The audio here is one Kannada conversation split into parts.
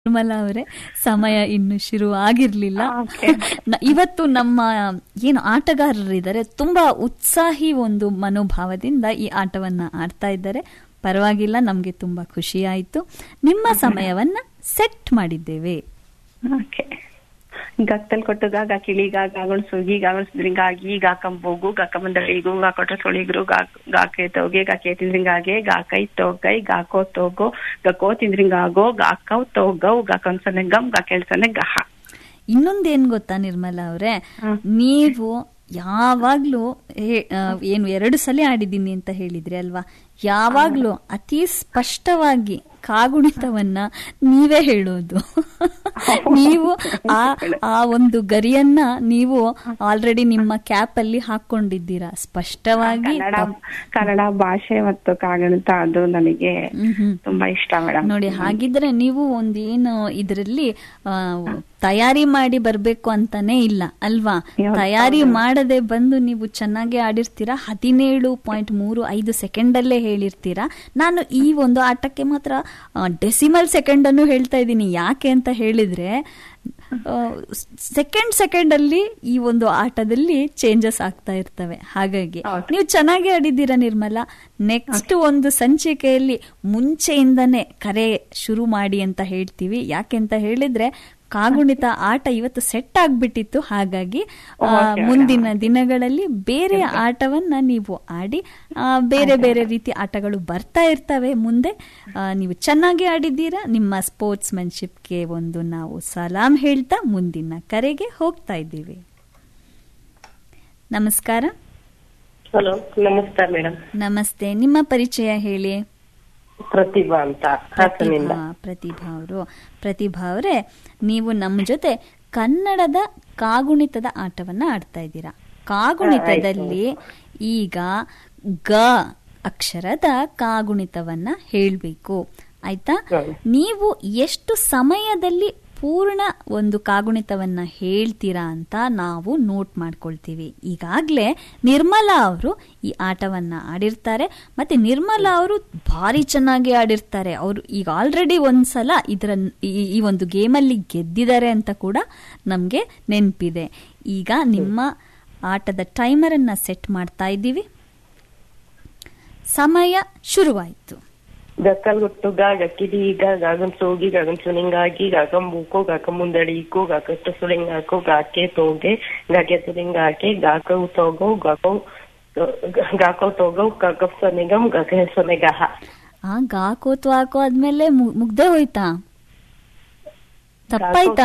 ನಿರ್ಮಲಾ ಅವರೇ ಸಮಯ ಇನ್ನು ಶುರು ಆಗಿರ್ಲಿಲ್ಲ ನ- ಇವತ್ತು ನಮ್ಮ ಏನು ಆಟಗಾರರಿದ್ದಾರೆ ತುಂಬಾ ಉತ್ಸಾಹಿ ಒಂದು ಮನೋಭಾವದಿಂದ ಈ ಆಟವನ್ನ ಆಡ್ತಾ ಇದ್ದಾರೆ ಪರವಾಗಿಲ್ಲ ನಮ್ಗೆ ತುಂಬಾ ಖುಷಿ ಆಯ್ತು ನಿಮ್ಮ ಸಮಯವನ್ನ ಸೆಟ್ ಮಾಡಿದ್ದೇವೆ ಓಕೆ ಗತ್ತಲ್ ಕೊಟ್ಟು ಗಾಗ ಕಿಳಿ ಗಾಗ ಅಗಣ್ಸೋಗಿ ಗಾಗಣ್ಸಿದ್ರಿಂಗ ಆಗಿ ಗಾಕಂಬೋಗು ಗಾಕಂಬಂದಳಿಗು ಗಾಕೊಟ್ಟ ಸೊಳಿಗ್ರು ಗಾಕ್ ಗಾಕೆ ತೋಗೆ ಗಾಕೆ ತಿಂದ್ರಿಂಗಾಗೆ ಗಾಕೈ ತೋಗೈ ಗಾಕೋ ತೋಗೋ ಗಕೋ ತಿಂದ್ರಿಂಗಾಗೋ ಗಾಕವ್ ತೋಗವ್ ಗಾಕನ್ಸನೆ ಗಮ್ ಗಾಕೆಳ್ಸನೆ ಗಹ ಇನ್ನೊಂದೇನ್ ಗೊತ್ತಾ ನಿರ್ಮಲಾ ಅವರೇ ನೀವು ಯಾವಾಗ್ಲೂ ಹೇ- ಆ, ಏನು ಎರಡು ಸಲ ಆಡಿದ್ದೀನಿ ಅಂತ ಹೇಳಿದ್ರಿ ಅಲ್ವಾ ಯಾವಾಗ್ಲೂ ಅತಿ ಸ್ಪಷ್ಟವಾಗಿ ಕಾಗುಣಿತವನ್ನ ನೀವೇ ಹೇಳೋದು ನೀವು ಆ ಆ ಒಂದು ಗರಿಯನ್ನ ನೀವು ಆಲ್ರೆಡಿ ನಿಮ್ಮ ಕ್ಯಾಪ್ ಅಲ್ಲಿ ಹಾಕೊಂಡಿದ್ದೀರಾ ಸ್ಪಷ್ಟವಾಗಿ ಕನ್ನಡ ಕನ್ನಡ ಭಾಷೆ ಮತ್ತು ಕಾಗಣಿತ ಅದು ನನಗೆ ಹ್ಮ್ ಹ್ಮ್ ತುಂಬಾ ಇಷ್ಟ ಮೇಡಮ್ ನೋಡಿ ಹಾಗಿದ್ರೆ ನೀವು ಒಂದೇನು ಇದರಲ್ಲಿ ಆ, ತಯಾರಿ ಮಾಡಿ ಬರ್ಬೇಕು ಅಂತಾನೆ ಇಲ್ಲ ಅಲ್ವಾ ಹೌದು, ತಯಾರಿ ಮಾಡದೆ ಬಂದು ನೀವು ಚೆನ್ನಾಗಿ ಆಡಿರ್ತೀರಾ ಹದಿನೇಳು ಪಾಯಿಂಟ್ ಮೂರು ಐದು ಸೆಕೆಂಡ್ ಅಲ್ಲೇ ಹೇಳಿರ್ತೀರಾ ನಾನು ಈ ಒಂದು ಆಟಕ್ಕೆ ಮಾತ್ರ ಡೆಸಿಮಲ್ ಸೆಕೆಂಡ್ ಅನ್ನು ಹೇಳ್ತಾ ಇದ್ದೀನಿ ಯಾಕೆ ಅಂತ ಹೇಳಿದ್ರೆ ಸೆಕೆಂಡ್ ಸೆಕೆಂಡ್ ಅಲ್ಲಿ ಈ ಒಂದು ಆಟದಲ್ಲಿ ಚೇಂಜಸ್ ಆಗ್ತಾ ಇರ್ತವೆ ಹಾಗಾಗಿ ಹೌದು. ನೀವು ಚೆನ್ನಾಗಿ ಆಡಿದ್ದೀರಾ ನಿರ್ಮಲಾ ನೆಕ್ಸ್ಟ್ ಒಂದು ಸಂಚಿಕೆಯಲ್ಲಿ ಮುಂಚೆಯಿಂದನೇ ಕರೆ ಶುರು ಮಾಡಿ ಅಂತ ಹೇಳ್ತೀವಿ ಯಾಕೆ ಅಂತ ಹೇಳಿದ್ರೆ ಕಾಗುಣಿತ ಆಟ ಇವತ್ತು ಸೆಟ್ ಆಗ್ಬಿಟ್ಟಿತ್ತು ಹಾಗಾಗಿ ಆ, Okay, ಮುಂದಿನ ದಿನಗಳಲ್ಲಿ ಬೇರೆ ಆಟವನ್ನ ನೀವು ಆಡಿ ಆ, ಬೇರೆ ಬೇರೆ ರೀತಿ ಆಟಗಳು ಬರ್ತಾ ಇರ್ತವೆ ಮುಂದೆ ಆ, ನೀವು ಚೆನ್ನಾಗಿ ಆಡಿದ್ದೀರಾ ನಿಮ್ಮ ಸ್ಪೋರ್ಟ್ಸ್ ಗೆ ಒಂದು ನಾವು ಸಲಾಂ ಹೇಳ್ತಾ ಮುಂದಿನ ಕರೆಗೆ ಹೋಗ್ತಾ ಇದ್ದೀವಿ ನಮಸ್ಕಾರ ಹಲೋ ನಮಸ್ಕಾರ ಮೇಡಮ್ ನಮಸ್ತೆ ನಿಮ್ಮ ಪರಿಚಯ ಹೇಳಿ ಪ್ರತಿಭಾ ಅಂತ ಹಾಸನಿಂದ ಪ್ರತಿಭಾ ಪ್ರತಿಭಾ ಅವರು ಪ್ರತಿಭಾ ಅವರೇ ನೀವು ನಮ್ಮ ಜೊತೆ ಕನ್ನಡದ ಕಾಗುಣಿತದ ಆಟವನ್ನ ಆಡ್ತಾ ಇದ್ದೀರಾ ಕಾಗುಣಿತದಲ್ಲಿ ಈಗ ಗ ಅಕ್ಷರದ ಕಾಗುಣಿತವನ್ನ ಹೇಳ್ಬೇಕು ಆಯ್ತಾ ಹ್ಮ್. ನೀವು ಎಷ್ಟು ಸಮಯದಲ್ಲಿ ಪೂರ್ಣ ಒಂದು ಕಾಗುಣಿತವನ್ನ ಹೇಳ್ತೀರಾ ಅಂತ ನಾವು ನೋಟ್ ಮಾಡ್ಕೊಳ್ತೀವಿ ಈಗಾಗ್ಲೇ ನಿರ್ಮಲಾ ಅವರು ಈ ಆಟವನ್ನ ಆಡಿರ್ತಾರೆ ಮತ್ತೆ ನಿರ್ಮಲಾ ಅವರು ಭಾರಿ ಚೆನ್ನಾಗಿ ಆಡಿರ್ತಾರೆ ಅವರು ಈಗ ಆಲ್ರೆಡಿ ಒಂದ್ಸಲ ಇದರ ಈ- ಈ ಒಂದು ಗೇಮಲ್ಲಿ ಗೆದ್ದಿದ್ದಾರೆ ಅಂತ ಕೂಡ ನಮ್ಗೆ ನೆನಪಿದೆ ಈಗ ನಿಮ್ಮ ಆಟದ ಟೈಮರ್ ಅನ್ನ ಸೆಟ್ ಮಾಡ್ತಾ ಇದ್ದೀವಿ ಸಮಯ ಶುರುವಾಯಿತು ಗಕ್ಕಲ್ ಗುಟ್ಟು ಗಾಗ ಕಿಡಿ ಗ ಗಾಗನ್ ಸೋಗಿ ಗಾಗನ್ ಸುಲಿಂಗಾಗಿ ಗಾಗಂ ಬೂಕೋ ಗಾಕಂ ಮುಂದಡಿಕೋ ಗಾಕಟ್ಟ ಸುಲಿಂಗಾಕೋ ಗಾಕೆ ತೋಗೆ ಗಾಕೆ ಸುಲಿಂಗಾಕೆ ಗಾಕವ್ ತೋಗೋ ಗಾಕೋ ಗಾಕೋ ತೋಗೋ ಗಾಕಪ್ ಸೊನೆಗಂ ಗಾಕೆ ಸೊನೆಗಹ ಆ ಗಾಕೋ ತ್ವಾಕೋ ಆದ್ಮೇಲೆ ಮು- ಮುಗ್ದೇ ಹೋಯ್ತಾ ತಪ್ಪಾಯ್ತಾ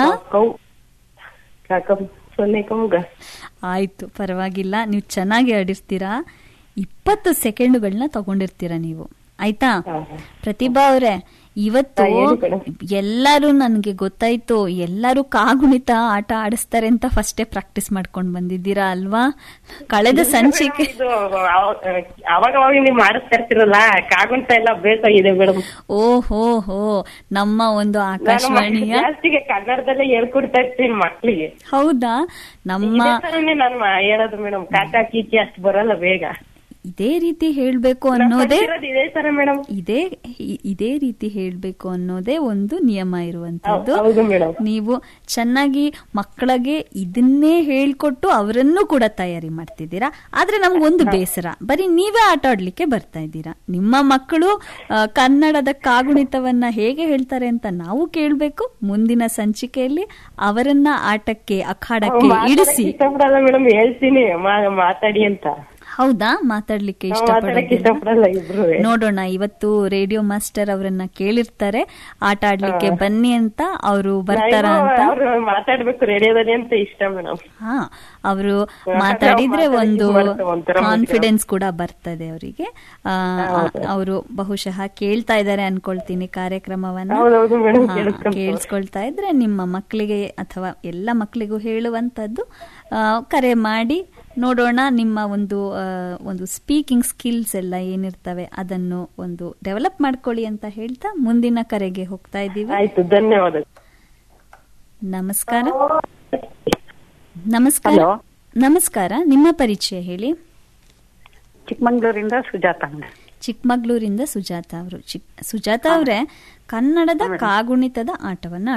ಗಾಕಂ ಸೊನೆಗಂ ಗ ಆಯ್ತು ಪರವಾಗಿಲ್ಲ ನೀವು ಚೆನ್ನಾಗಿ ಆಡಿರ್ತೀರಾ ಇಪ್ಪತ್ತು ಸೆಕೆಂಡುಗಳನ್ನ ತಗೊಂಡಿರ್ತೀರಾ ನೀವು ಆಯ್ತಾ ಹಾ. ಪ್ರತಿಭಾ ಅವರೇ ಇವತ್ತು ಹಾ, ಹೇಳಿ ಮೇಡಮ್. ಎಲ್ಲರೂ ನನಗೆ ಗೊತ್ತಾಯ್ತು ಎಲ್ಲರೂ ಕಾಗುಣಿತ ಆಟ ಆಡಿಸ್ತಾರೆ ಅಂತ ಫಸ್ಟೇ ಪ್ರಾಕ್ಟೀಸ್ ಮಾಡ್ಕೊಂಡ್ ಬಂದಿದ್ದೀರಾ ಅಲ್ವಾ ಕಳೆದ ಸಂಚಿಕೆ ಇದು ಅವ- ಅವಾಗ ಅವಾಗ ನೀವು ಮಾಡಿಸ್ತಾ ಇರ್ತಿರಲ್ಲ ಕಾಗುಂಟ ಎಲ್ಲ ಬೇಕಾಗಿದೆ ಮೇಡಮ್ ಓಹೋ ಹೋ ನಮ್ಮ ಒಂದು ಆಕಾಶವಾಣಿಯ ಜಾಸ್ತಿಗೆ ಕನ್ನಡದಲ್ಲೇ ಹೇಳ್ಕೊಡ್ತಾ ಇರ್ತೀನಿ ಮಕ್ಳಿಗೆ ಹೌದಾ ನಮ್ಮ ಇದೇ ತರನೇ ನಾನು ಮಾ- ಹೇಳೋದು ಮೇಡಮ್ ಕಾಕಾ ಕೀಚಿ ಅಷ್ಟು ಬರಲ್ಲ ಬೇಗ ಇದೇ ರೀತಿ ಹೇಳ್ಬೇಕು ನಾನ್ ಅನ್ನೋದೇ ಕಲ್ತಿರೋದು ಇದೇ ತರ ಮೇಡಮ್ ಇದೇ ಇ- ಇದೇ ರೀತಿ ಹೇಳ್ಬೇಕು ಅನ್ನೋದೇ ಒಂದು ನಿಯಮ ಇರುವಂತದ್ದು ಹೌದು ಮೇಡಮ್ ನೀವು ಚೆನ್ನಾಗಿ ಮಕ್ಕಳಿಗೆ ಇದನ್ನೇ ಹೇಳ್ಕೊಟ್ಟು ಅವರನ್ನು ಕೂಡ ತಯಾರಿ ಮಾಡ್ತಿದ್ದೀರಾ ಆದ್ರೆ ನಮ್ಗೊಂದು ಬೇಸರ ಬರೀ ನೀವೇ ಆಟ ಆಡ್ಲಿಕ್ಕೆ ಬರ್ತಾ ಇದ್ದೀರಾ ನಿಮ್ಮ ಮಕ್ಕಳು ಆ, ಕನ್ನಡದ ಕಾಗುಣಿತವನ್ನ ಹೇಗೆ ಹೇಳ್ತಾರೆ ಅಂತ ನಾವು ಕೇಳ್ಬೇಕು ಮುಂದಿನ ಸಂಚಿಕೆಯಲ್ಲಿ ಅವರನ್ನ ಆಟಕ್ಕೆ ಅಖಾಡಕ್ಕೆ ಇಡಿಸಿ ಇಷ್ಟಪಡಲ್ಲ ಮೇಡಮ್ ಹೇಳ್ತೀನಿ ಮಾ- ಮಾತಾಡಿ ಅಂತ ಹೌದಾ ಮಾತಾಡ್ಲಿಕ್ಕೆ ನಾವ್ ಮಾತಾಡಕ್ ಇಷ್ಟಪಡೋದಿಲ್ಲ ಇಷ್ಟಪಡಲ್ಲ ಇಬ್ರು ನೋಡೋಣ ಇವತ್ತು ರೇಡಿಯೋ ಮಾಸ್ಟರ್ ಅವರನ್ನ ಕೇಳಿರ್ತಾರೆ ಆಟ ಆಡ್ಲಿಕ್ಕೆ ಬನ್ನಿ ಅಂತ ಅವರು ಬರ್ತಾರ ಅಂತ ಅವ್ರು ಮಾತಾಡ್ಬೇಕು ರೇಡಿಯೋದಲ್ಲಿ ಅಂತ ಇಷ್ಟ ಮೇಡಮ್ ಹಾ ಅವರು ಮಾತಾಡಿದ್ರೆ ಮಾತಾಡಿ ಒಂದು ಮಾಡ್ತಾರೆ, ಒಂಥರ ಕಾನ್ಫಿಡೆನ್ಸ್ ಕೂಡ ಬರ್ತದೆ ಅವರಿಗೆ ಅವರು ಬಹುಶಃ ಕೇಳ್ತಾ ಇದ್ದಾರೆ ಅನ್ಕೊಳ್ತೀನಿ ಕಾರ್ಯಕ್ರಮವನ್ನ ಹೌದೌದು ಮೇಡಮ್ ಹಾ, ಕೇಳಿಸ್ಕೊಂತ ಕೇಳಿಸ್ಕೊಳ್ತಾ ಇದ್ರೆ ನಿಮ್ಮ ಮಕ್ಕಳಿಗೆ ಅಥವಾ ಎಲ್ಲ ಮಕ್ಕಳಿಗೂ ಹೇಳುವಂತದ್ದು ಆ, ಕರೆ ಮಾಡಿ ನೋಡೋಣ ನಿಮ್ಮ ಒಂದು ಆ, ಒಂದು ಸ್ಪೀಕಿಂಗ್ ಸ್ಕಿಲ್ಸ್ ಎಲ್ಲ ಏನಿರ್ತವೆ ಅದನ್ನು ಒಂದು ಡೆವಲಪ್ ಮಾಡ್ಕೊಳ್ಳಿ ಅಂತ ಹೇಳ್ತಾ ಮುಂದಿನ ಕರೆಗೆ ಹೋಗ್ತಾ ಇದ್ದೀವಿ ಆಯ್ತು ಧನ್ಯವಾದ ನಮಸ್ಕಾರ ನಮಸ್ಕಾರ ನಮಸ್ಕಾರ ನಿಮ್ಮ ಪರಿಚಯ ಹೇಳಿ ಚಿಕ್ಕಮಂಗ್ಳೂರಿಂದ ಸುಜಾತ ಚಿಕ್ಕಮಗಳೂರಿಂದ ಸುಜಾತ ಅವರು ಚಿಕ್ ಸುಜಾತ ಅವರೇ ಕನ್ನಡದ ಕಾಗುಣಿತದ ಆಟವನ್ನ